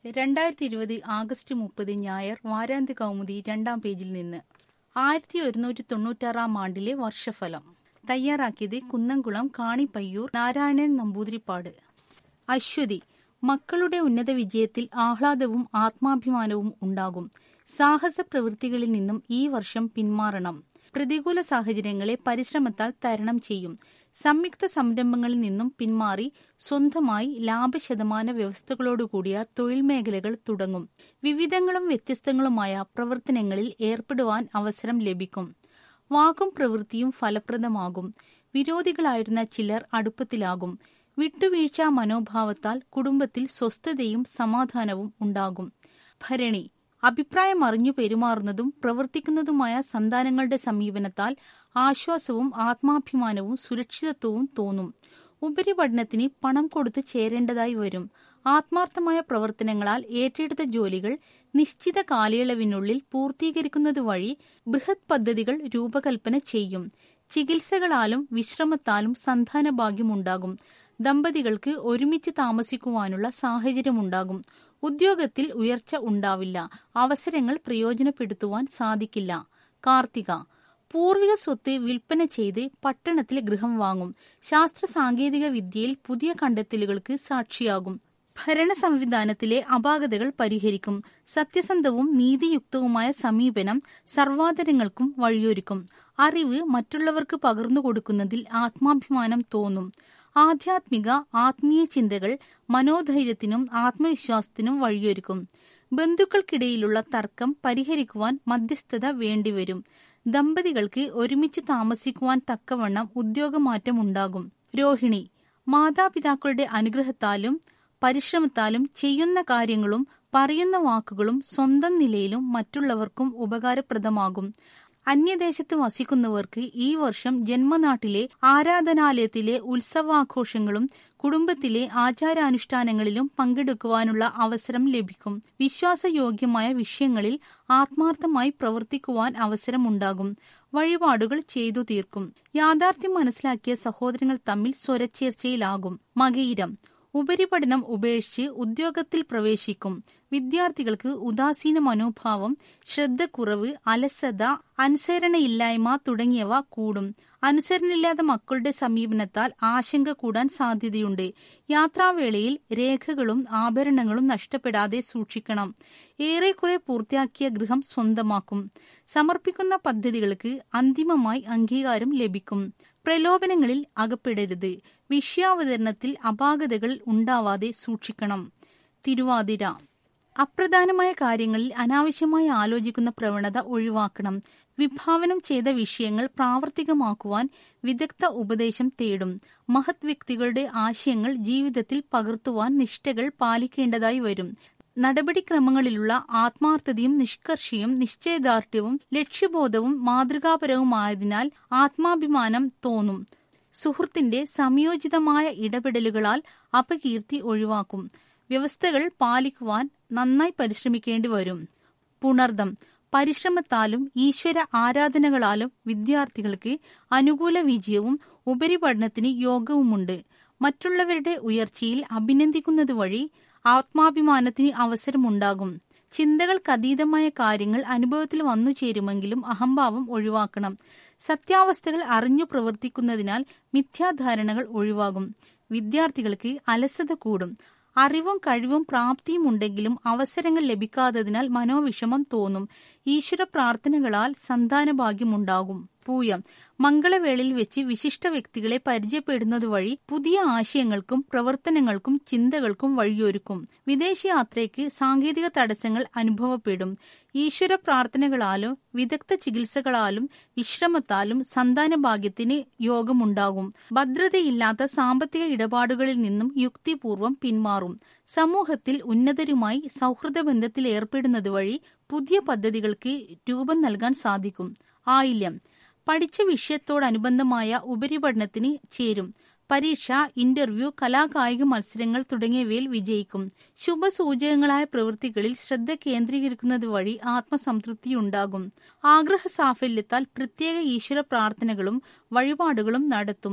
രണ്ടായിരത്തി ഇരുപത് ആഗസ്റ്റ് മുപ്പത് ഞായർ വാരാന്ത്യ കൗമുദി രണ്ടാം പേജിൽ നിന്ന് ആയിരത്തി ഒരുന്നൂറ്റി തൊണ്ണൂറ്റാറാം ആണ്ടിലെ വർഷഫലം തയ്യാറാക്കിയത് കുന്നംകുളം കാണിപ്പയ്യൂർ നാരായണൻ നമ്പൂതിരിപ്പാട് അശ്വതി മക്കളുടെ ഉന്നത വിജയത്തിൽ ആഹ്ലാദവും ആത്മാഭിമാനവും ഉണ്ടാകും സാഹസ പ്രവൃത്തികളിൽ നിന്നും ഈ വർഷം പിന്മാറണം പ്രതികൂല സാഹചര്യങ്ങളെ പരിശ്രമത്താൽ തരണം ചെയ്യും സംയുക്ത സംരംഭങ്ങളിൽ നിന്നും പിന്മാറി സ്വന്തമായി ലാഭശതമാന വ്യവസ്ഥകളോടുകൂടിയ തൊഴിൽ മേഖലകൾ തുടങ്ങും വിവിധങ്ങളും വ്യത്യസ്തങ്ങളുമായ പ്രവർത്തനങ്ങളിൽ ഏർപ്പെടുവാൻ അവസരം ലഭിക്കും വാക്കും പ്രവൃത്തിയും ഫലപ്രദമാകും വിരോധികളായിരുന്ന ചിലർ അടുപ്പത്തിലാകും വിട്ടുവീഴ്ച മനോഭാവത്താൽ കുടുംബത്തിൽ സ്വസ്ഥതയും സമാധാനവും ഉണ്ടാകും ഭരണി അഭിപ്രായം അറിഞ്ഞു പെരുമാറുന്നതും പ്രവർത്തിക്കുന്നതുമായ സന്താനങ്ങളുടെ സമീപനത്താൽ ആശ്വാസവും ആത്മാഭിമാനവും സുരക്ഷിതത്വവും തോന്നും ഉപരിപഠനത്തിന് പണം കൊടുത്ത് ചേരേണ്ടതായി വരും ആത്മാർത്ഥമായ പ്രവർത്തനങ്ങളാൽ ഏറ്റെടുത്ത ജോലികൾ നിശ്ചിത കാലയളവിനുള്ളിൽ പൂർത്തീകരിക്കുന്നത് വഴി ബൃഹത് പദ്ധതികൾ രൂപകൽപ്പന ചെയ്യും ചികിത്സകളാലും വിശ്രമത്താലും സന്താന ഭാഗ്യമുണ്ടാകും ദമ്പതികൾക്ക് ഒരുമിച്ച് താമസിക്കുവാനുള്ള സാഹചര്യമുണ്ടാകും ഉദ്യോഗത്തിൽ ഉയർച്ച ഉണ്ടാവില്ല അവസരങ്ങൾ പ്രയോജനപ്പെടുത്തുവാൻ സാധിക്കില്ല കാർത്തിക പൂർവിക സ്വത്ത് വിൽപ്പന ചെയ്ത് പട്ടണത്തിൽ ഗൃഹം വാങ്ങും ശാസ്ത്ര സാങ്കേതിക വിദ്യയിൽ പുതിയ കണ്ടെത്തലുകൾക്ക് സാക്ഷിയാകും ഭരണ സംവിധാനത്തിലെ അപാകതകൾ പരിഹരിക്കും സത്യസന്ധവും നീതിയുക്തവുമായ സമീപനം സർവാദരങ്ങൾക്കും വഴിയൊരുക്കും അറിവ് മറ്റുള്ളവർക്ക് പകർന്നു കൊടുക്കുന്നതിൽ ആത്മാഭിമാനം തോന്നും ആധ്യാത്മിക ആത്മീയ ചിന്തകൾ മനോധൈര്യത്തിനും ആത്മവിശ്വാസത്തിനും വഴിയൊരുക്കും ബന്ധുക്കൾക്കിടയിലുള്ള തർക്കം പരിഹരിക്കുവാൻ മധ്യസ്ഥത വേണ്ടിവരും ദമ്പതികൾക്ക് ഒരുമിച്ച് താമസിക്കുവാൻ തക്കവണ്ണം ഉദ്യോഗമാറ്റം ഉണ്ടാകും രോഹിണി മാതാപിതാക്കളുടെ അനുഗ്രഹത്താലും പരിശ്രമത്താലും ചെയ്യുന്ന കാര്യങ്ങളും പറയുന്ന വാക്കുകളും സ്വന്തം നിലയിലും മറ്റുള്ളവർക്കും ഉപകാരപ്രദമാകും അന്യദേശത്ത് വസിക്കുന്നവർക്ക് ഈ വർഷം ജന്മനാട്ടിലെ ആരാധനാലയത്തിലെ ഉത്സവാഘോഷങ്ങളും കുടുംബത്തിലെ ആചാരാനുഷ്ഠാനങ്ങളിലും പങ്കെടുക്കുവാനുള്ള അവസരം ലഭിക്കും വിശ്വാസയോഗ്യമായ വിഷയങ്ങളിൽ ആത്മാർത്ഥമായി പ്രവർത്തിക്കുവാൻ അവസരമുണ്ടാകും വഴിപാടുകൾ ചെയ്തു തീർക്കും യാഥാർത്ഥ്യം മനസ്സിലാക്കിയ സഹോദരങ്ങൾ തമ്മിൽ സ്വരച്ചേർച്ചയിലാകും മകയിരം ഉപരിപഠനം ഉപേക്ഷിച്ച് ഉദ്യോഗത്തിൽ പ്രവേശിക്കും വിദ്യാർത്ഥികൾക്ക് ഉദാസീന മനോഭാവം ശ്രദ്ധക്കുറവ് അലസത അനുസരണയില്ലായ്മ തുടങ്ങിയവ കൂടും അനുസരണയില്ലാത്ത മക്കളുടെ സമീപനത്താൽ ആശങ്ക കൂടാൻ സാധ്യതയുണ്ട് യാത്രാവേളയിൽ രേഖകളും ആഭരണങ്ങളും നഷ്ടപ്പെടാതെ സൂക്ഷിക്കണം ഏറെക്കുറെ പൂർത്തിയാക്കിയ ഗൃഹം സ്വന്തമാക്കും സമർപ്പിക്കുന്ന പദ്ധതികൾക്ക് അന്തിമമായി അംഗീകാരം ലഭിക്കും പ്രലോഭനങ്ങളിൽ അകപ്പെടരുത് വിഷയാവതരണത്തിൽ അപാകതകൾ ഉണ്ടാവാതെ സൂക്ഷിക്കണം തിരുവാതിര അപ്രധാനമായ കാര്യങ്ങളിൽ അനാവശ്യമായി ആലോചിക്കുന്ന പ്രവണത ഒഴിവാക്കണം വിഭാവനം ചെയ്ത വിഷയങ്ങൾ പ്രാവർത്തികമാക്കുവാൻ വിദഗ്ധ ഉപദേശം തേടും മഹത് വ്യക്തികളുടെ ആശയങ്ങൾ ജീവിതത്തിൽ പകർത്തുവാൻ നിഷ്ഠകൾ പാലിക്കേണ്ടതായി വരും നടപടിക്രമങ്ങളിലുള്ള ആത്മാർത്ഥതയും നിഷ്കർഷയും നിശ്ചയദാർഢ്യവും ലക്ഷ്യബോധവും മാതൃകാപരവുമായതിനാൽ ആത്മാഭിമാനം തോന്നും സുഹൃത്തിന്റെ സംയോജിതമായ ഇടപെടലുകളാൽ അപകീർത്തി ഒഴിവാക്കും വ്യവസ്ഥകൾ പാലിക്കുവാൻ നന്നായി പരിശ്രമിക്കേണ്ടി വരും പുണർദം പരിശ്രമത്താലും ഈശ്വര ആരാധനകളാലും വിദ്യാർത്ഥികൾക്ക് അനുകൂല വിജയവും ഉപരിപഠനത്തിന് യോഗവുമുണ്ട് മറ്റുള്ളവരുടെ ഉയർച്ചയിൽ അഭിനന്ദിക്കുന്നത് വഴി ആത്മാഭിമാനത്തിന് അവസരമുണ്ടാകും ചിന്തകൾക്കതീതമായ കാര്യങ്ങൾ അനുഭവത്തിൽ വന്നു ചേരുമെങ്കിലും അഹംഭാവം ഒഴിവാക്കണം സത്യാവസ്ഥകൾ അറിഞ്ഞു പ്രവർത്തിക്കുന്നതിനാൽ മിഥ്യാധാരണകൾ ഒഴിവാകും വിദ്യാർത്ഥികൾക്ക് അലസത കൂടും അറിവും കഴിവും പ്രാപ്തിയും ഉണ്ടെങ്കിലും അവസരങ്ങൾ ലഭിക്കാത്തതിനാൽ മനോവിഷമം തോന്നും ഈശ്വര പ്രാർത്ഥനകളാൽ സന്താനഭാഗ്യമുണ്ടാകും പൂയം മംഗളവേളയിൽ വെച്ച് വിശിഷ്ട വ്യക്തികളെ പരിചയപ്പെടുന്നത് വഴി പുതിയ ആശയങ്ങൾക്കും പ്രവർത്തനങ്ങൾക്കും ചിന്തകൾക്കും വഴിയൊരുക്കും വിദേശയാത്രയ്ക്ക് സാങ്കേതിക തടസ്സങ്ങൾ അനുഭവപ്പെടും ഈശ്വര പ്രാർത്ഥനകളാലും വിദഗ്ധ ചികിത്സകളാലും വിശ്രമത്താലും സന്താനഭാഗ്യത്തിന് യോഗമുണ്ടാകും ഭദ്രതയില്ലാത്ത സാമ്പത്തിക ഇടപാടുകളിൽ നിന്നും യുക്തിപൂർവം പിന്മാറും സമൂഹത്തിൽ ഉന്നതരുമായി സൗഹൃദ ബന്ധത്തിൽ ഏർപ്പെടുന്നത് വഴി പുതിയ പദ്ധതികൾക്ക് രൂപം നൽകാൻ സാധിക്കും ആയില്യം പഠിച്ച വിഷയത്തോടനുബന്ധമായ ഉപരിപഠനത്തിന് ചേരും പരീക്ഷ ഇന്റർവ്യൂ കലാകായിക മത്സരങ്ങൾ തുടങ്ങിയവയിൽ വിജയിക്കും ശുഭസൂചകങ്ങളായ പ്രവൃത്തികളിൽ ശ്രദ്ധ കേന്ദ്രീകരിക്കുന്നത് വഴി ആത്മസംതൃപ്തിയുണ്ടാകും ആഗ്രഹ സാഫല്യത്താൽ പ്രത്യേക ഈശ്വര പ്രാർത്ഥനകളും വഴിപാടുകളും നടത്തും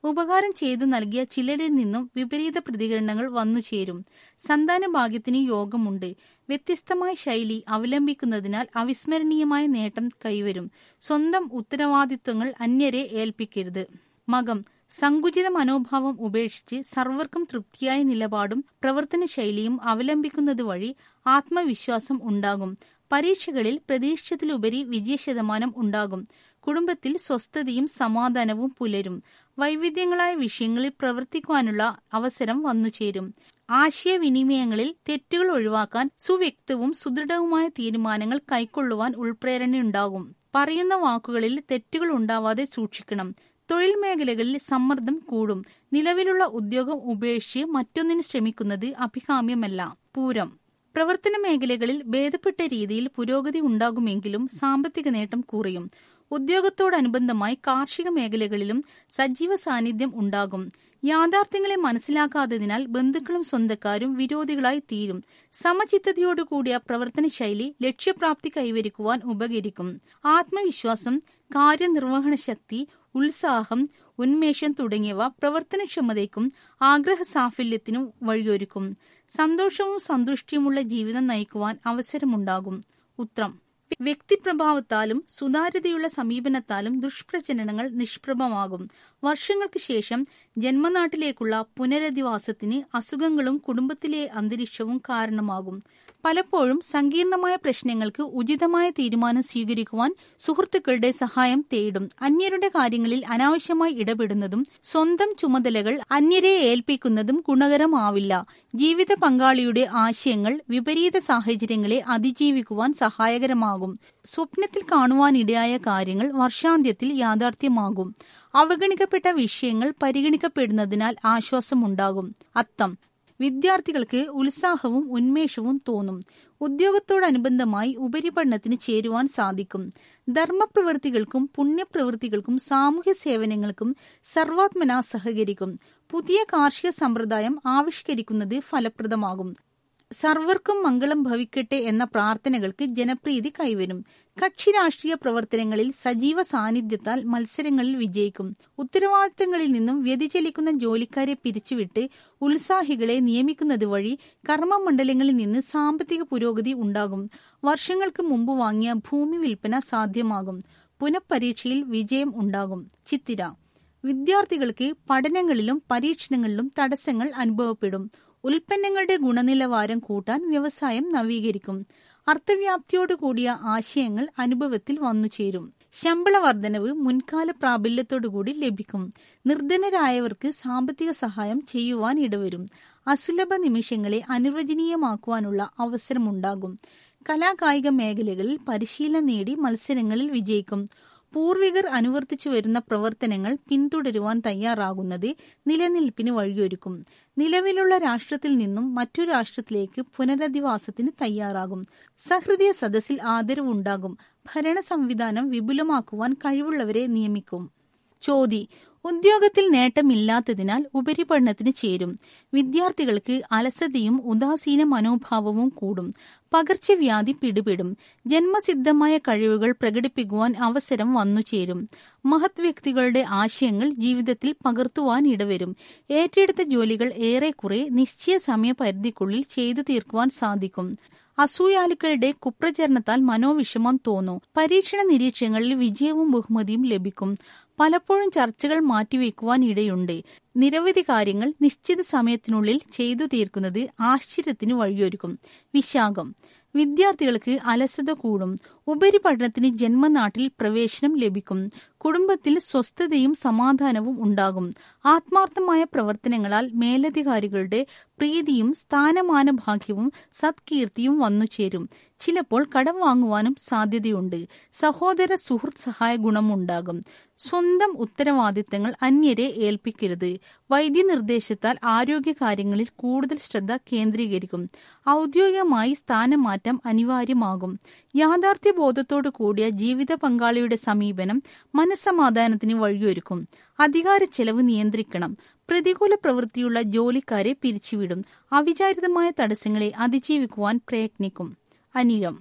ഉപകാരം ചെയ്തു നൽകിയ ചിലരിൽ നിന്നും വിപരീത പ്രതികരണങ്ങൾ വന്നു ചേരും സന്താന ഭാഗ്യത്തിന് യോഗമുണ്ട് വ്യത്യസ്തമായ ശൈലി അവലംബിക്കുന്നതിനാൽ അവിസ്മരണീയമായ നേട്ടം കൈവരും സ്വന്തം ഉത്തരവാദിത്വങ്ങൾ അന്യരെ ഏൽപ്പിക്കരുത് മകം സങ്കുചിത മനോഭാവം ഉപേക്ഷിച്ച് സർവർക്കും തൃപ്തിയായ നിലപാടും പ്രവർത്തന ശൈലിയും അവലംബിക്കുന്നത് വഴി ആത്മവിശ്വാസം ഉണ്ടാകും പരീക്ഷകളിൽ പ്രതീക്ഷിച്ചതിലുപരി വിജയശതമാനം ഉണ്ടാകും കുടുംബത്തിൽ സ്വസ്ഥതയും സമാധാനവും പുലരും വൈവിധ്യങ്ങളായ വിഷയങ്ങളിൽ പ്രവർത്തിക്കുവാനുള്ള അവസരം വന്നുചേരും ആശയവിനിമയങ്ങളിൽ തെറ്റുകൾ ഒഴിവാക്കാൻ സുവ്യക്തവും സുദൃഢവുമായ തീരുമാനങ്ങൾ കൈക്കൊള്ളുവാൻ ഉൾപ്രേരണയുണ്ടാകും പറയുന്ന വാക്കുകളിൽ തെറ്റുകൾ ഉണ്ടാവാതെ സൂക്ഷിക്കണം തൊഴിൽ മേഖലകളിൽ സമ്മർദ്ദം കൂടും നിലവിലുള്ള ഉദ്യോഗം ഉപേക്ഷിച്ച് മറ്റൊന്നിന് ശ്രമിക്കുന്നത് അഭികാമ്യമല്ല പൂരം പ്രവർത്തന മേഖലകളിൽ ഭേദപ്പെട്ട രീതിയിൽ പുരോഗതി ഉണ്ടാകുമെങ്കിലും സാമ്പത്തിക നേട്ടം കുറയും ഉദ്യോഗത്തോടനുബന്ധമായി കാർഷിക മേഖലകളിലും സജീവ സാന്നിധ്യം ഉണ്ടാകും യാഥാർത്ഥ്യങ്ങളെ മനസ്സിലാക്കാത്തതിനാൽ ബന്ധുക്കളും സ്വന്തക്കാരും വിരോധികളായി തീരും സമചിത്തതയോടുകൂടിയ പ്രവർത്തന ശൈലി ലക്ഷ്യപ്രാപ്തി കൈവരിക്കുവാൻ ഉപകരിക്കും ആത്മവിശ്വാസം കാര്യനിർവഹണ ശക്തി ഉത്സാഹം ഉന്മേഷം തുടങ്ങിയവ പ്രവർത്തനക്ഷമതയ്ക്കും ആഗ്രഹ സാഫല്യത്തിനും വഴിയൊരുക്കും സന്തോഷവും സന്തുഷ്ടിയുമുള്ള ജീവിതം നയിക്കുവാൻ അവസരമുണ്ടാകും ഉത്രം വ്യക്തിപ്രഭാവത്താലും സുതാര്യതയുള്ള സമീപനത്താലും ദുഷ്പ്രചരണങ്ങൾ നിഷ്പ്രഭമാകും വർഷങ്ങൾക്ക് ശേഷം ജന്മനാട്ടിലേക്കുള്ള പുനരധിവാസത്തിന് അസുഖങ്ങളും കുടുംബത്തിലെ അന്തരീക്ഷവും കാരണമാകും പലപ്പോഴും സങ്കീർണമായ പ്രശ്നങ്ങൾക്ക് ഉചിതമായ തീരുമാനം സ്വീകരിക്കുവാൻ സുഹൃത്തുക്കളുടെ സഹായം തേടും അന്യരുടെ കാര്യങ്ങളിൽ അനാവശ്യമായി ഇടപെടുന്നതും സ്വന്തം ചുമതലകൾ അന്യരെ ഏൽപ്പിക്കുന്നതും ഗുണകരമാവില്ല ജീവിത പങ്കാളിയുടെ ആശയങ്ങൾ വിപരീത സാഹചര്യങ്ങളെ അതിജീവിക്കുവാൻ സഹായകരമാകും സ്വപ്നത്തിൽ കാണുവാനിടയായ കാര്യങ്ങൾ വർഷാന്ത്യത്തിൽ യാഥാർത്ഥ്യമാകും അവഗണിക്കപ്പെട്ട വിഷയങ്ങൾ പരിഗണിക്കപ്പെടുന്നതിനാൽ ആശ്വാസമുണ്ടാകും അത്തം വിദ്യാർത്ഥികൾക്ക് ഉത്സാഹവും ഉന്മേഷവും തോന്നും ഉദ്യോഗത്തോടനുബന്ധമായി ഉപരിപഠനത്തിന് ചേരുവാൻ സാധിക്കും ധർമ്മപ്രവൃത്തികൾക്കും പുണ്യപ്രവൃത്തികൾക്കും സാമൂഹ്യ സേവനങ്ങൾക്കും സർവാത്മന സഹകരിക്കും പുതിയ കാർഷിക സമ്പ്രദായം ആവിഷ്കരിക്കുന്നത് ഫലപ്രദമാകും സർവർക്കും മംഗളം ഭവിക്കട്ടെ എന്ന പ്രാർത്ഥനകൾക്ക് ജനപ്രീതി കൈവരും കക്ഷി രാഷ്ട്രീയ പ്രവർത്തനങ്ങളിൽ സജീവ സാന്നിധ്യത്താൽ മത്സരങ്ങളിൽ വിജയിക്കും ഉത്തരവാദിത്തങ്ങളിൽ നിന്നും വ്യതിചലിക്കുന്ന ജോലിക്കാരെ പിരിച്ചുവിട്ട് ഉത്സാഹികളെ നിയമിക്കുന്നത് വഴി കർമ്മമണ്ഡലങ്ങളിൽ നിന്ന് സാമ്പത്തിക പുരോഗതി ഉണ്ടാകും വർഷങ്ങൾക്ക് മുമ്പ് വാങ്ങിയ ഭൂമി വിൽപ്പന സാധ്യമാകും പുനഃപരീക്ഷയിൽ വിജയം ഉണ്ടാകും ചിത്തിര വിദ്യാർത്ഥികൾക്ക് പഠനങ്ങളിലും പരീക്ഷണങ്ങളിലും തടസ്സങ്ങൾ അനുഭവപ്പെടും ഉൽപ്പന്നങ്ങളുടെ ഗുണനിലവാരം കൂട്ടാൻ വ്യവസായം നവീകരിക്കും അർത്ഥവ്യാപ്തിയോടുകൂടിയ ആശയങ്ങൾ അനുഭവത്തിൽ വന്നുചേരും ശമ്പള വർധനവ് മുൻകാല പ്രാബല്യത്തോടുകൂടി ലഭിക്കും നിർധനരായവർക്ക് സാമ്പത്തിക സഹായം ചെയ്യുവാൻ ഇടവരും അസുലഭ നിമിഷങ്ങളെ അനുവചനീയമാക്കുവാനുള്ള അവസരമുണ്ടാകും കലാകായിക മേഖലകളിൽ പരിശീലനം നേടി മത്സരങ്ങളിൽ വിജയിക്കും പൂർവികർ അനുവർത്തിച്ചു വരുന്ന പ്രവർത്തനങ്ങൾ പിന്തുടരുവാൻ തയ്യാറാകുന്നത് നിലനിൽപ്പിന് വഴിയൊരുക്കും നിലവിലുള്ള രാഷ്ട്രത്തിൽ നിന്നും മറ്റു രാഷ്ട്രത്തിലേക്ക് പുനരധിവാസത്തിന് തയ്യാറാകും സഹൃദയ സദസ്സിൽ ആദരവുണ്ടാകും ഭരണ സംവിധാനം വിപുലമാക്കുവാൻ കഴിവുള്ളവരെ നിയമിക്കും ചോതി ഉദ്യോഗത്തിൽ നേട്ടമില്ലാത്തതിനാൽ ഉപരിപഠനത്തിന് ചേരും വിദ്യാർത്ഥികൾക്ക് അലസതയും ഉദാസീന മനോഭാവവും കൂടും പകർച്ചവ്യാധി പിടിപെടും ജന്മസിദ്ധമായ കഴിവുകൾ പ്രകടിപ്പിക്കുവാൻ അവസരം വന്നുചേരും മഹത് വ്യക്തികളുടെ ആശയങ്ങൾ ജീവിതത്തിൽ പകർത്തുവാൻ ഇടവരും ഏറ്റെടുത്ത ജോലികൾ ഏറെക്കുറെ നിശ്ചയ സമയപരിധിക്കുള്ളിൽ ചെയ്തു തീർക്കുവാൻ സാധിക്കും അസൂയാലുക്കളുടെ കുപ്രചരണത്താൽ മനോവിഷമം തോന്നും പരീക്ഷണ നിരീക്ഷണങ്ങളിൽ വിജയവും ബഹുമതിയും ലഭിക്കും പലപ്പോഴും ചർച്ചകൾ മാറ്റിവെക്കുവാൻ ഇടയുണ്ട് നിരവധി കാര്യങ്ങൾ നിശ്ചിത സമയത്തിനുള്ളിൽ ചെയ്തു തീർക്കുന്നത് ആശ്ചര്യത്തിന് വഴിയൊരുക്കും വിശാഖം വിദ്യാർത്ഥികൾക്ക് അലസത കൂടും ഉപരിപഠനത്തിന് ജന്മനാട്ടിൽ പ്രവേശനം ലഭിക്കും കുടുംബത്തിൽ സ്വസ്ഥതയും സമാധാനവും ഉണ്ടാകും ആത്മാർത്ഥമായ പ്രവർത്തനങ്ങളാൽ മേലധികാരികളുടെ പ്രീതിയും സ്ഥാനമാന ഭാഗ്യവും സത്കീർത്തിയും വന്നുചേരും ചിലപ്പോൾ കടം വാങ്ങുവാനും സാധ്യതയുണ്ട് സഹോദര സുഹൃത്ത് സഹായ ഗുണമുണ്ടാകും സ്വന്തം ഉത്തരവാദിത്തങ്ങൾ അന്യരെ ഏൽപ്പിക്കരുത് വൈദ്യനിർദ്ദേശത്താൽ ആരോഗ്യകാര്യങ്ങളിൽ കൂടുതൽ ശ്രദ്ധ കേന്ദ്രീകരിക്കും ഔദ്യോഗികമായി സ്ഥാനമാറ്റം അനിവാര്യമാകും യാഥാർത്ഥ്യ ബോധത്തോടു കൂടിയ ജീവിത പങ്കാളിയുടെ സമീപനം മനസ്സമാധാനത്തിന് വഴിയൊരുക്കും അധികാര ചെലവ് നിയന്ത്രിക്കണം പ്രതികൂല പ്രവൃത്തിയുള്ള ജോലിക്കാരെ പിരിച്ചുവിടും അവിചാരിതമായ തടസ്സങ്ങളെ അതിജീവിക്കുവാൻ പ്രയത്നിക്കും അനിഴം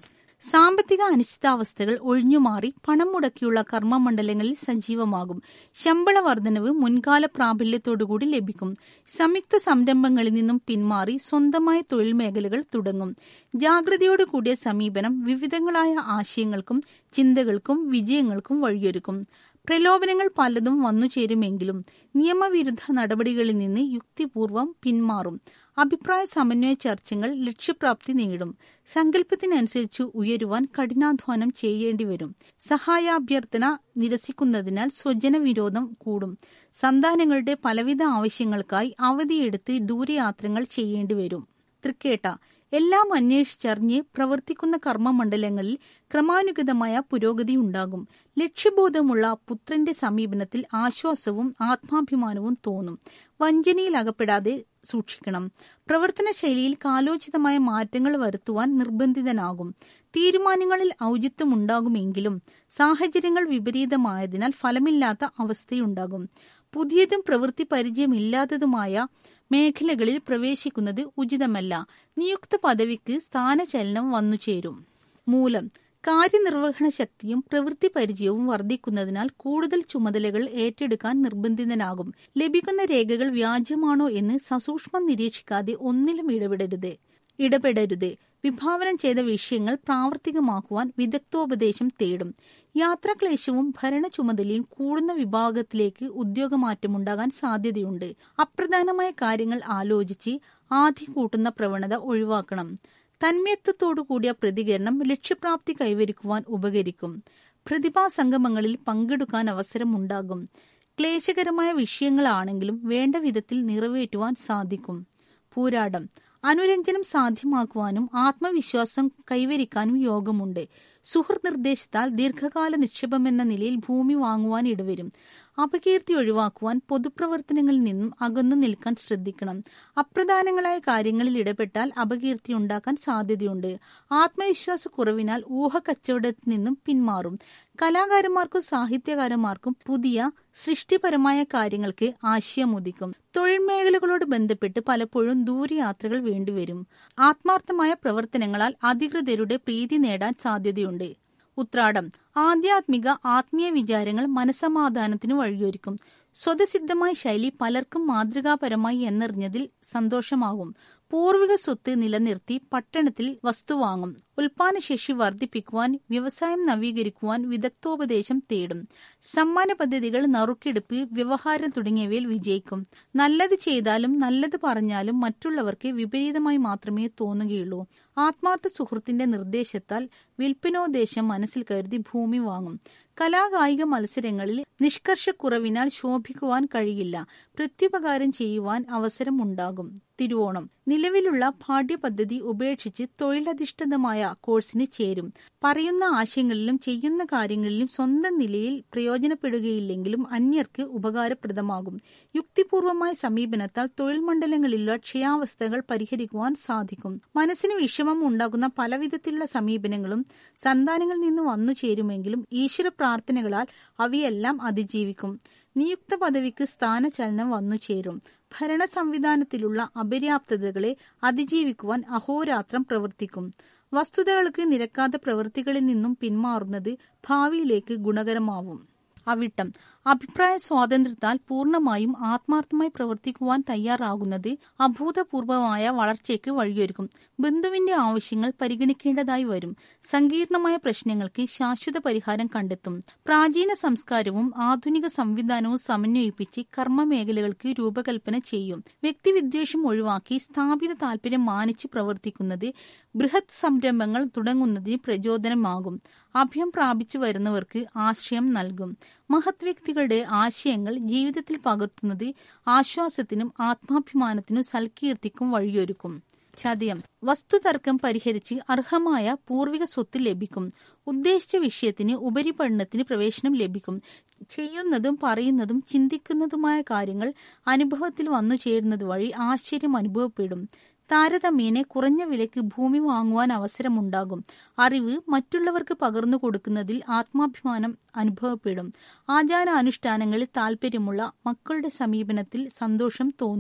സാമ്പത്തിക അനിശ്ചിതാവസ്ഥകൾ ഒഴിഞ്ഞുമാറി പണം മുടക്കിയുള്ള കർമ്മമണ്ഡലങ്ങളിൽ സജീവമാകും ശമ്പള വർധനവ് മുൻകാല പ്രാബല്യത്തോടുകൂടി ലഭിക്കും സംയുക്ത സംരംഭങ്ങളിൽ നിന്നും പിന്മാറി സ്വന്തമായ തൊഴിൽ മേഖലകൾ തുടങ്ങും ജാഗ്രതയോടു കൂടിയ സമീപനം വിവിധങ്ങളായ ആശയങ്ങൾക്കും ചിന്തകൾക്കും വിജയങ്ങൾക്കും വഴിയൊരുക്കും പ്രലോഭനങ്ങൾ പലതും വന്നു ചേരുമെങ്കിലും നിയമവിരുദ്ധ നടപടികളിൽ നിന്ന് യുക്തിപൂർവം പിന്മാറും അഭിപ്രായ സമന്വയ ചർച്ചകൾ ലക്ഷ്യപ്രാപ്തി നേടും സങ്കല്പത്തിനനുസരിച്ച് ഉയരുവാൻ കഠിനാധ്വാനം ചെയ്യേണ്ടി വരും സഹായാഭ്യർത്ഥന നിരസിക്കുന്നതിനാൽ സ്വജന വിരോധം കൂടും സന്താനങ്ങളുടെ പലവിധ ആവശ്യങ്ങൾക്കായി അവധിയെടുത്ത് ദൂരയാത്രകൾ ചെയ്യേണ്ടി വരും തൃക്കേട്ട എല്ലാം അന്വേഷിച്ചറിഞ്ഞ് പ്രവർത്തിക്കുന്ന കർമ്മമണ്ഡലങ്ങളിൽ ക്രമാനുഗതമായ പുരോഗതി ഉണ്ടാകും ലക്ഷ്യബോധമുള്ള പുത്രന്റെ സമീപനത്തിൽ ആശ്വാസവും ആത്മാഭിമാനവും തോന്നും വഞ്ചനയിൽ അകപ്പെടാതെ സൂക്ഷിക്കണം പ്രവർത്തന ശൈലിയിൽ കാലോചിതമായ മാറ്റങ്ങൾ വരുത്തുവാൻ നിർബന്ധിതനാകും തീരുമാനങ്ങളിൽ ഔചിത്യം ഉണ്ടാകുമെങ്കിലും സാഹചര്യങ്ങൾ വിപരീതമായതിനാൽ ഫലമില്ലാത്ത അവസ്ഥയുണ്ടാകും പുതിയതും പ്രവൃത്തി പരിചയമില്ലാത്തതുമായ മേഖലകളിൽ പ്രവേശിക്കുന്നത് ഉചിതമല്ല നിയുക്ത പദവിക്ക് സ്ഥാനചലനം വന്നുചേരും മൂലം കാര്യനിർവഹണ ശക്തിയും പ്രവൃത്തി പരിചയവും വർദ്ധിക്കുന്നതിനാൽ കൂടുതൽ ചുമതലകൾ ഏറ്റെടുക്കാൻ നിർബന്ധിതനാകും ലഭിക്കുന്ന രേഖകൾ വ്യാജമാണോ എന്ന് സസൂക്ഷ്മം നിരീക്ഷിക്കാതെ ഒന്നിലും ഇടപെടരുത് ഇടപെടരുത് വിഭാവനം ചെയ്ത വിഷയങ്ങൾ പ്രാവർത്തികമാക്കുവാൻ വിദഗ്ധോപദേശം തേടും യാത്രാക്ലേശവും ഭരണ ചുമതലയും കൂടുന്ന വിഭാഗത്തിലേക്ക് ഉദ്യോഗമാറ്റമുണ്ടാകാൻ സാധ്യതയുണ്ട് അപ്രധാനമായ കാര്യങ്ങൾ ആലോചിച്ച് ആദ്യം കൂട്ടുന്ന പ്രവണത ഒഴിവാക്കണം തന്മയത്വത്തോടു കൂടിയ പ്രതികരണം ലക്ഷ്യപ്രാപ്തി കൈവരിക്കുവാൻ ഉപകരിക്കും പ്രതിഭാസംഗമങ്ങളിൽ പങ്കെടുക്കാൻ അവസരമുണ്ടാകും ക്ലേശകരമായ വിഷയങ്ങളാണെങ്കിലും വേണ്ട വിധത്തിൽ നിറവേറ്റുവാൻ സാധിക്കും പൂരാടം അനുരഞ്ജനം സാധ്യമാക്കുവാനും ആത്മവിശ്വാസം കൈവരിക്കാനും യോഗമുണ്ട് സുഹൃത്ത് നിർദ്ദേശത്താൽ ദീർഘകാല നിക്ഷേപമെന്ന നിലയിൽ ഭൂമി വാങ്ങുവാൻ ഇടവരും അപകീർത്തി ഒഴിവാക്കുവാൻ പൊതുപ്രവർത്തനങ്ങളിൽ നിന്നും അകന്നു നിൽക്കാൻ ശ്രദ്ധിക്കണം അപ്രധാനങ്ങളായ കാര്യങ്ങളിൽ ഇടപെട്ടാൽ അപകീർത്തി ഉണ്ടാക്കാൻ സാധ്യതയുണ്ട് ആത്മവിശ്വാസ കുറവിനാൽ ഊഹക്കച്ചവടത്തിൽ നിന്നും പിന്മാറും കലാകാരന്മാർക്കും സാഹിത്യകാരന്മാർക്കും പുതിയ സൃഷ്ടിപരമായ കാര്യങ്ങൾക്ക് ആശയമുദിക്കും തൊഴിൽ മേഖലകളോട് ബന്ധപ്പെട്ട് പലപ്പോഴും ദൂരയാത്രകൾ വേണ്ടിവരും ആത്മാർത്ഥമായ പ്രവർത്തനങ്ങളാൽ അധികൃതരുടെ പ്രീതി നേടാൻ സാധ്യതയുണ്ട് ഉത്രാടം ആധ്യാത്മിക ആത്മീയ വിചാരങ്ങൾ മനസമാധാനത്തിന് വഴിയൊരുക്കും സ്വതസിദ്ധമായ ശൈലി പലർക്കും മാതൃകാപരമായി എന്നറിഞ്ഞതിൽ സന്തോഷമാകും പൂർവിക സ്വത്ത് നിലനിർത്തി പട്ടണത്തിൽ വസ്തു വാങ്ങും ഉൽപാദനശേഷി വർദ്ധിപ്പിക്കുവാൻ വ്യവസായം നവീകരിക്കുവാൻ വിദഗ്ധോപദേശം തേടും സമ്മാന പദ്ധതികൾ നറുക്കെടുപ്പ് വ്യവഹാരം തുടങ്ങിയവയിൽ വിജയിക്കും നല്ലത് ചെയ്താലും നല്ലത് പറഞ്ഞാലും മറ്റുള്ളവർക്ക് വിപരീതമായി മാത്രമേ തോന്നുകയുള്ളൂ ആത്മാർത്ഥ സുഹൃത്തിന്റെ നിർദ്ദേശത്താൽ വിൽപ്പനോദ്ദേശം മനസ്സിൽ കരുതി ഭൂമി വാങ്ങും കലാകായിക മത്സരങ്ങളിൽ നിഷ്കർഷക്കുറവിനാൽ ശോഭിക്കുവാൻ കഴിയില്ല പ്രത്യുപകാരം ചെയ്യുവാൻ അവസരം ഉണ്ടാകും തിരുവോണം നിലവിലുള്ള പാഠ്യപദ്ധതി ഉപേക്ഷിച്ച് തൊഴിലധിഷ്ഠിതമായ കോഴ്സിന് ചേരും പറയുന്ന ആശയങ്ങളിലും ചെയ്യുന്ന കാര്യങ്ങളിലും സ്വന്തം നിലയിൽ പ്രയോജനപ്പെടുകയില്ലെങ്കിലും അന്യർക്ക് ഉപകാരപ്രദമാകും യുക്തിപൂർവമായ സമീപനത്താൽ തൊഴിൽ മണ്ഡലങ്ങളിലുള്ള ക്ഷയാവസ്ഥകൾ പരിഹരിക്കുവാൻ സാധിക്കും മനസ്സിന് വിഷമം ഉണ്ടാകുന്ന പലവിധത്തിലുള്ള സമീപനങ്ങളും സന്താനങ്ങളിൽ നിന്ന് വന്നു ചേരുമെങ്കിലും ഈശ്വര പ്രാർത്ഥനകളാൽ അവയെല്ലാം അതിജീവിക്കും നിയുക്ത പദവിക്ക് സ്ഥാനചലനം വന്നു ചേരും ഭരണ സംവിധാനത്തിലുള്ള അപര്യാപ്തതകളെ അതിജീവിക്കുവാൻ അഹോരാത്രം പ്രവർത്തിക്കും വസ്തുതകൾക്ക് നിരക്കാത്ത പ്രവൃത്തികളിൽ നിന്നും പിന്മാറുന്നത് ഭാവിയിലേക്ക് ഗുണകരമാവും അവിട്ടം അഭിപ്രായ സ്വാതന്ത്ര്യത്താൽ പൂർണ്ണമായും ആത്മാർത്ഥമായി പ്രവർത്തിക്കുവാൻ തയ്യാറാകുന്നത് അഭൂതപൂർവമായ വളർച്ചയ്ക്ക് വഴിയൊരുക്കും ബന്ധുവിന്റെ ആവശ്യങ്ങൾ പരിഗണിക്കേണ്ടതായി വരും സങ്കീർണമായ പ്രശ്നങ്ങൾക്ക് ശാശ്വത പരിഹാരം കണ്ടെത്തും പ്രാചീന സംസ്കാരവും ആധുനിക സംവിധാനവും സമന്വയിപ്പിച്ച് കർമ്മ മേഖലകൾക്ക് രൂപകൽപ്പന ചെയ്യും വ്യക്തിവിദ്വേഷം ഒഴിവാക്കി സ്ഥാപിത താൽപര്യം മാനിച്ച് പ്രവർത്തിക്കുന്നത് ബൃഹത് സംരംഭങ്ങൾ തുടങ്ങുന്നതിന് പ്രചോദനമാകും അഭയം പ്രാപിച്ചു വരുന്നവർക്ക് ആശ്രയം നൽകും മഹത് വ്യക്തികളുടെ ആശയങ്ങൾ ജീവിതത്തിൽ പകർത്തുന്നത് ആശ്വാസത്തിനും ആത്മാഭിമാനത്തിനും സൽകീർത്തിക്കും വഴിയൊരുക്കും ചതയം വസ്തുതർക്കം പരിഹരിച്ച് അർഹമായ പൂർവിക സ്വത്ത് ലഭിക്കും ഉദ്ദേശിച്ച വിഷയത്തിന് ഉപരിപഠനത്തിന് പ്രവേശനം ലഭിക്കും ചെയ്യുന്നതും പറയുന്നതും ചിന്തിക്കുന്നതുമായ കാര്യങ്ങൾ അനുഭവത്തിൽ വന്നു ചേരുന്നത് വഴി ആശ്ചര്യം അനുഭവപ്പെടും താരതമ്യേന കുറഞ്ഞ വിലയ്ക്ക് ഭൂമി വാങ്ങുവാൻ അവസരമുണ്ടാകും അറിവ് മറ്റുള്ളവർക്ക് പകർന്നു കൊടുക്കുന്നതിൽ ആത്മാഭിമാനം അനുഭവപ്പെടും ആചാരാനുഷ്ഠാനങ്ങളിൽ താൽപ്പര്യമുള്ള മക്കളുടെ സമീപനത്തിൽ സന്തോഷം തോന്നും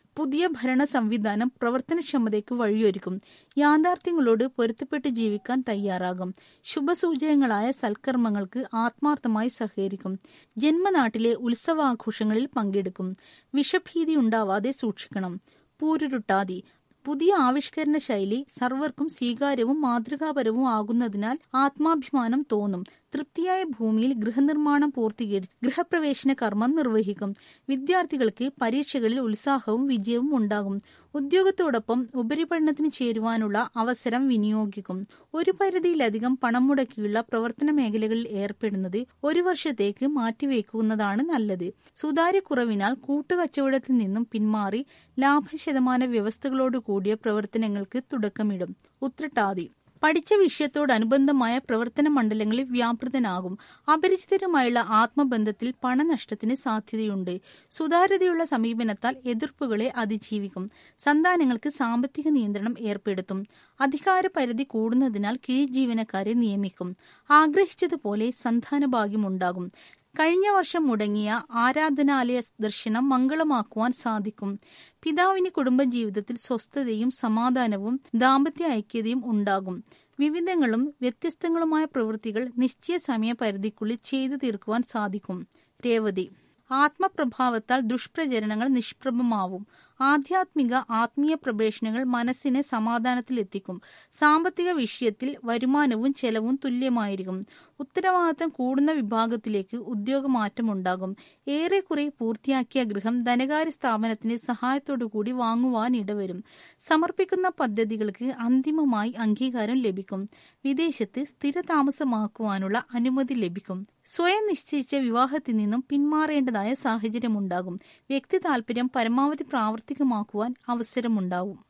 പുതിയ ഭരണ സംവിധാനം പ്രവർത്തനക്ഷമതയ്ക്ക് വഴിയൊരുക്കും യാഥാർത്ഥ്യങ്ങളോട് പൊരുത്തപ്പെട്ട് ജീവിക്കാൻ തയ്യാറാകും ശുഭസൂചകങ്ങളായ സൽക്കർമ്മങ്ങൾക്ക് ആത്മാർത്ഥമായി സഹകരിക്കും ജന്മനാട്ടിലെ ഉത്സവാഘോഷങ്ങളിൽ പങ്കെടുക്കും വിഷഭീതി ഉണ്ടാവാതെ സൂക്ഷിക്കണം പൂരുരുട്ടാതി പുതിയ ആവിഷ്കരണ ശൈലി സർവർക്കും സ്വീകാര്യവും മാതൃകാപരവും ആകുന്നതിനാൽ ആത്മാഭിമാനം തോന്നും തൃപ്തിയായ ഭൂമിയിൽ ഗൃഹനിർമ്മാണം പൂർത്തീകരിച്ച് ഗൃഹപ്രവേശന കർമ്മം നിർവഹിക്കും വിദ്യാർത്ഥികൾക്ക് പരീക്ഷകളിൽ ഉത്സാഹവും വിജയവും ഉണ്ടാകും ഉദ്യോഗത്തോടൊപ്പം ഉപരിപഠനത്തിന് ചേരുവാനുള്ള അവസരം വിനിയോഗിക്കും ഒരു പരിധിയിലധികം പണം മുടക്കിയുള്ള പ്രവർത്തന മേഖലകളിൽ ഏർപ്പെടുന്നത് ഒരു വർഷത്തേക്ക് മാറ്റിവെക്കുന്നതാണ് നല്ലത് സുതാര്യക്കുറവിനാൽ കൂട്ടുകച്ചവടത്തിൽ നിന്നും പിന്മാറി ലാഭശതമാന വ്യവസ്ഥകളോട് കൂടിയ പ്രവർത്തനങ്ങൾക്ക് തുടക്കമിടും ഉത്രട്ടാതി പഠിച്ച വിഷയത്തോടനുബന്ധമായ പ്രവർത്തന മണ്ഡലങ്ങളിൽ വ്യാപൃതനാകും അപരിചിതരുമായുള്ള ആത്മബന്ധത്തിൽ പണനഷ്ടത്തിന് സാധ്യതയുണ്ട് സുതാര്യതയുള്ള സമീപനത്താൽ എതിർപ്പുകളെ അതിജീവിക്കും സന്താനങ്ങൾക്ക് സാമ്പത്തിക നിയന്ത്രണം ഏർപ്പെടുത്തും അധികാര പരിധി കൂടുന്നതിനാൽ കീഴ് ജീവനക്കാരെ നിയമിക്കും ആഗ്രഹിച്ചതുപോലെ സന്താനഭാഗ്യമുണ്ടാകും കഴിഞ്ഞ വർഷം മുടങ്ങിയ ആരാധനാലയ ദർശനം മംഗളമാക്കുവാൻ സാധിക്കും പിതാവിന് കുടുംബജീവിതത്തിൽ സ്വസ്ഥതയും സമാധാനവും ദാമ്പത്യ ഐക്യതയും ഉണ്ടാകും വിവിധങ്ങളും വ്യത്യസ്തങ്ങളുമായ പ്രവൃത്തികൾ നിശ്ചയ സമയ പരിധിക്കുള്ളിൽ ചെയ്തു തീർക്കുവാൻ സാധിക്കും രേവതി ആത്മപ്രഭാവത്താൽ ദുഷ്പ്രചരണങ്ങൾ നിഷ്പ്രഭമാവും ആധ്യാത്മിക ആത്മീയ പ്രവേശനങ്ങൾ മനസ്സിനെ സമാധാനത്തിലെത്തിക്കും സാമ്പത്തിക വിഷയത്തിൽ വരുമാനവും ചെലവും തുല്യമായിരിക്കും ഉത്തരവാദിത്തം കൂടുന്ന വിഭാഗത്തിലേക്ക് ഉദ്യോഗമാറ്റമുണ്ടാകും ഏറെക്കുറെ പൂർത്തിയാക്കിയ ഗൃഹം ധനകാര്യ സ്ഥാപനത്തിന്റെ സഹായത്തോടുകൂടി വാങ്ങുവാൻ ഇടവരും സമർപ്പിക്കുന്ന പദ്ധതികൾക്ക് അന്തിമമായി അംഗീകാരം ലഭിക്കും വിദേശത്ത് സ്ഥിരതാമസമാക്കുവാനുള്ള അനുമതി ലഭിക്കും സ്വയം നിശ്ചയിച്ച വിവാഹത്തിൽ നിന്നും പിന്മാറേണ്ടതായ സാഹചര്യമുണ്ടാകും വ്യക്തി താൽപര്യം പരമാവധി പ്രാവർത്തികമാക്കുവാൻ അവസരമുണ്ടാവും